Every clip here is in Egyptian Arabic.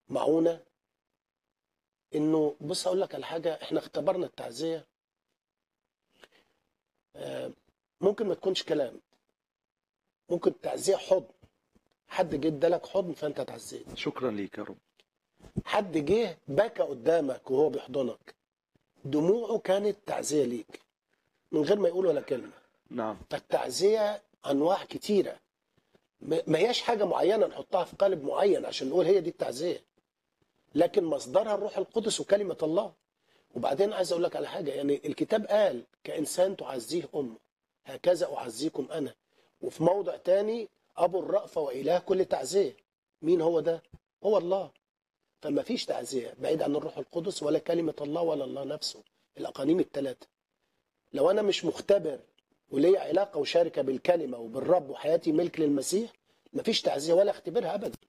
معونه انه بص اقول لك على حاجه احنا اختبرنا التعزيه آه، ممكن ما تكونش كلام ممكن التعزيه حضن حد جه ادالك حضن فانت اتعزيت شكرا ليك يا رب حد جه بكى قدامك وهو بيحضنك دموعه كانت تعزيه ليك من غير ما يقول ولا كلمه نعم فالتعزيه انواع كتيره ما ما هياش حاجه معينه نحطها في قالب معين عشان نقول هي دي التعزيه لكن مصدرها الروح القدس وكلمه الله وبعدين عايز اقول لك على حاجه يعني الكتاب قال كانسان تعزيه امه هكذا اعزيكم انا وفي موضع تاني ابو الرأفه واله كل تعزيه مين هو ده هو الله فما فيش تعزيه بعيد عن الروح القدس ولا كلمه الله ولا الله نفسه الاقانيم الثلاثه لو انا مش مختبر وليا علاقه وشاركه بالكلمه وبالرب وحياتي ملك للمسيح مفيش تعزيه ولا اختبرها ابدا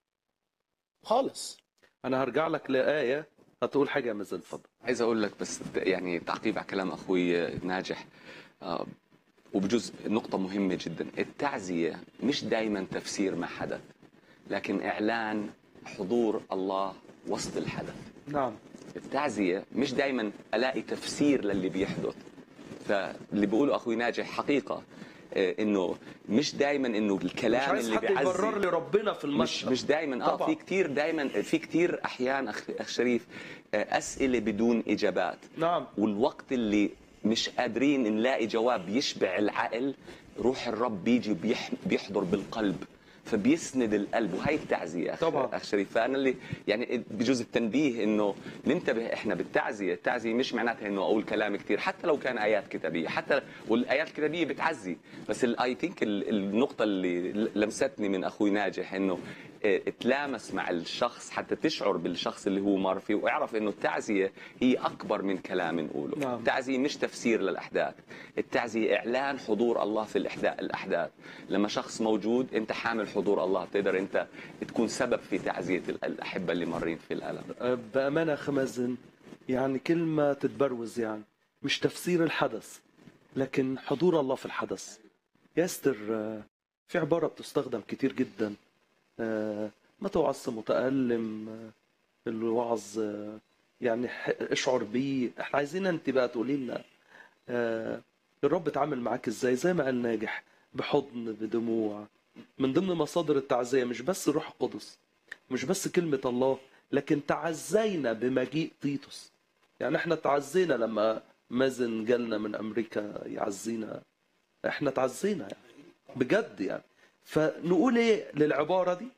خالص انا هرجع لك لايه هتقول حاجه يا مازن اتفضل عايز اقول لك بس يعني تعقيب على كلام اخوي ناجح آه، وبجزء نقطة مهمة جدا التعزية مش دايما تفسير ما حدث لكن إعلان حضور الله وسط الحدث نعم التعزية مش دايما ألاقي تفسير للي بيحدث فاللي بيقوله أخوي ناجح حقيقة آه، إنه مش دايما إنه مش الكلام عايز اللي حد بيعزي يبرر لي ربنا في مش المشهد مش دايما اه طبعاً. في كتير دايما في كتير احيان اخ اخ شريف آه، اسئله بدون اجابات نعم والوقت اللي مش قادرين نلاقي جواب يشبع العقل روح الرب بيجي بيح- بيحضر بالقلب فبيسند القلب وهي التعزيه اخ طبعاً. اخ شريف فانا اللي يعني بجوز التنبيه انه ننتبه احنا بالتعزيه التعزيه مش معناتها انه اقول كلام كثير حتى لو كان ايات كتابيه حتى والايات الكتابيه بتعزي بس اي ثينك النقطه اللي لمستني من اخوي ناجح انه اه، تلامس مع الشخص حتى تشعر بالشخص اللي هو مر فيه واعرف انه التعزيه هي اكبر من كلام نقوله نعم. التعزيه مش تفسير للاحداث التعزيه اعلان حضور الله في الاحداث الاحداث لما شخص موجود انت حامل حضور الله تقدر انت تكون سبب في تعزيه ال- الاحبه اللي مارين في الالم أه، بامانه أخ مازن يعني كلمه تتبروز يعني مش تفسير الحدث لكن حضور الله في الحدث يا استر آه، في عباره بتستخدم كتير جدا آه، ما توعظ متألم آه، الوعظ آه، يعني ح- اشعر بيه احنا عايزين انت بقى تقولي لنا آه، الرب اتعامل معاك ازاي زي ما قال ناجح بحضن بدموع من ضمن مصادر التعزية مش بس الروح القدس مش بس كلمة الله لكن تعزينا بمجيء تيتوس يعني احنا تعزينا لما مازن جالنا من امريكا يعزينا احنا تعزينا يعني بجد يعني فنقول ايه للعبارة دي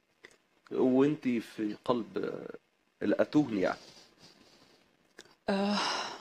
وانت في قلب آه، الاتون يعني آه،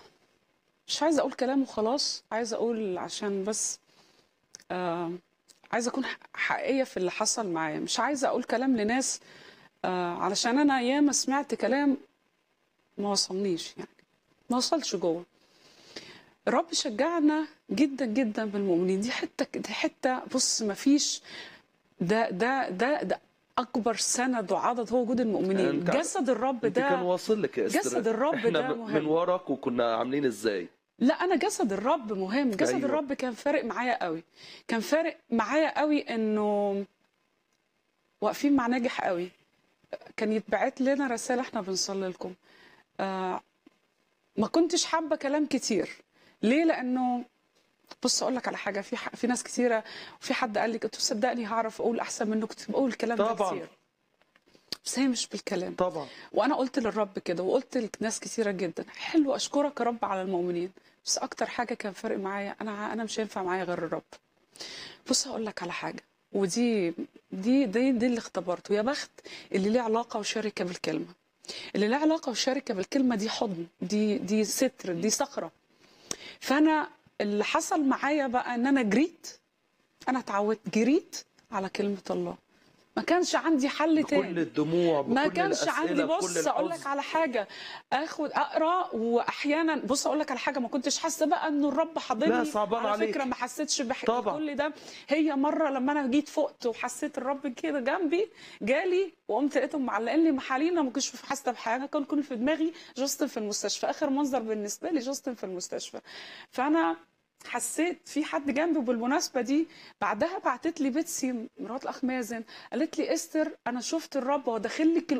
مش عايزه اقول كلام وخلاص عايزه اقول عشان بس آه، عايزه اكون ح- حقيقيه في اللي حصل معايا مش عايزه اقول كلام لناس آه، علشان انا ياما سمعت كلام ما وصلنيش يعني ما وصلش جوه الرب شجعنا جدا جدا بالمؤمنين دي حته دي حته بص ما فيش ده ده ده ده اكبر سند وعضد هو وجود المؤمنين أنت- جسد الرب انت كان ده واصل لك يا استر جسد الرب احنا ده م- مهم. من وراك وكنا عاملين ازاي لا انا جسد الرب مهم جسد أيوة. أيوة. الرب كان فارق معايا قوي كان فارق معايا قوي انه واقفين مع ناجح قوي كان يتبعت لنا رسائل احنا بنصلي لكم آه ما كنتش حابه كلام كتير ليه لانه بص اقول لك على حاجه في ح... في ناس كتيره وفي حد قال لي قلت له صدقني هعرف اقول احسن منه كنت بقول الكلام ده طبعاً. كتير بس هي مش بالكلام طبعا وانا قلت للرب كده وقلت لناس كثيره جدا حلو اشكرك يا رب على المؤمنين بس اكتر حاجه كان فارق معايا انا انا مش هينفع معايا غير الرب بص هقول لك على حاجه ودي دي دي دي اللي اختبرته يا بخت اللي ليه علاقه وشركه بالكلمه اللي ليه علاقه وشركه بالكلمه دي حضن دي دي ستر دي صخره فانا اللي حصل معايا بقى ان انا جريت انا اتعودت جريت على كلمه الله ما كانش عندي حل تاني بكل الدموع بكل ما كانش الأسئلة، عندي بكل بص اقول لك الحزن. على حاجه اخد اقرا واحيانا بص اقول لك على حاجه ما كنتش حاسه بقى انه الرب حاضني لا، صعبان على عليك. فكره ما حسيتش بح... طبعا. كل ده هي مره لما انا جيت فقت وحسيت الرب كده جنبي جالي وقمت لقيتهم معلقين لي محاليل ما كنتش حاسه بحاجه كان كل في دماغي جاستن في المستشفى اخر منظر بالنسبه لي جاستن في المستشفى فانا حسيت في حد جنبي وبالمناسبه دي بعدها بعتت لي بيتسي مرات الاخ مازن قالت لي استر انا شفت الرب هو داخل لك